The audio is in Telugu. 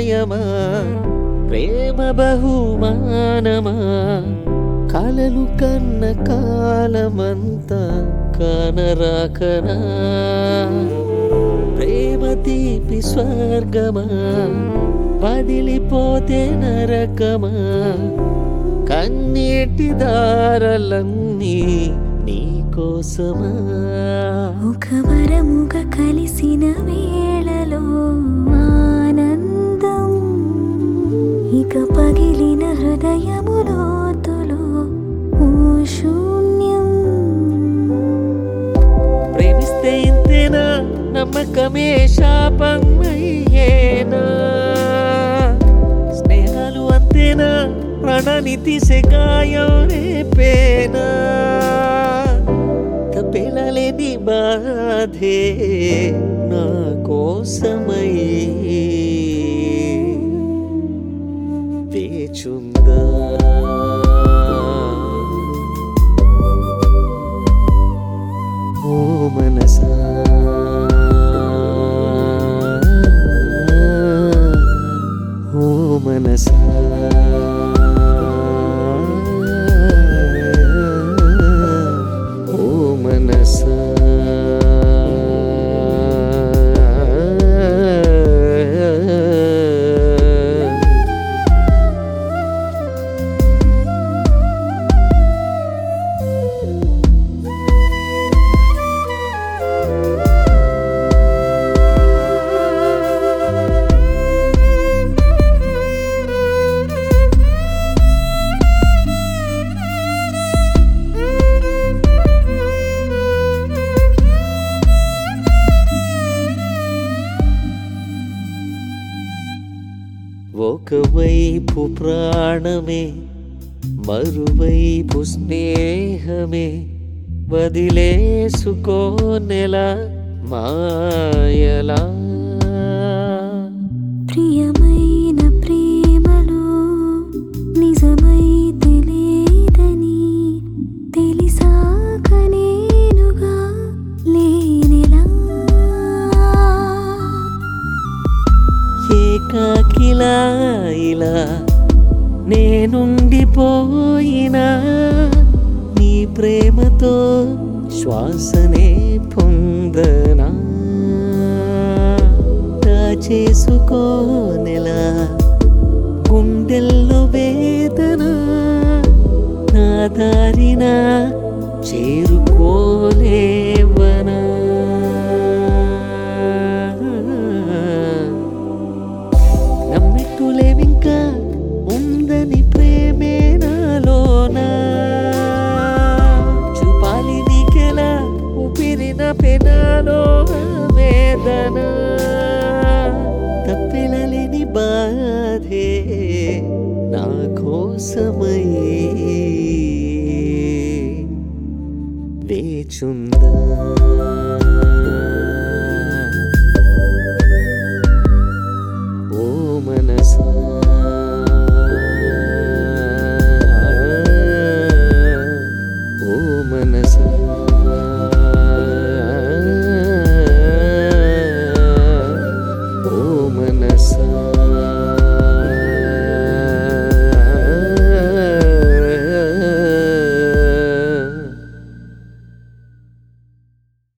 న్యాయమా ప్రేమ బహుమానమా కలలు కన్న కాలమంతా కనరాకనా ప్రేమ తీపి స్వర్గమా వదిలిపోతే నరకమా కన్నీటి దారలన్నీ నీకోసమా ఒక వరముగ కలిసిన వేళలో ఆనందం ఇక పగిలిన హృదయములోతులో ఓ శూన్యం ప్రేమిస్తే ఇంతేనా నమ్మకమే శాపం అయ్యేనా స్నేహాలు అంతేనా ప్రాణాన్ని తీసే గాయం రేపేనా తప్పేలాలేని బాధే నా కోసమై వేచుందా ఓ మనసా ఓ మనసా ఓ మనసా ఒకవైపు ప్రాణమే మరువైపు స్నేహమే వదిలేసుకోనెలా మాయలా ప్రియమైన ప్రేమలో నిజమై తెలియదని తెలిసాక నేనుగా లేనెలా ఏకాకిలా ఇలా నేనుండిపోయినా నీ ప్రేమతో శ్వాసనే పొందనా చేసుకోనెలా గుండెల్లో వేదన నా దారిన చేరుకోలేవనా నమ్మెట్టులేవింకా ఉందని ప్రేమే నాలోనా చూపాలి నీకెలా ఊపిరిన పెనాలో వేదన తప్పెలలేని బాధే నా కోసమై వేచుందా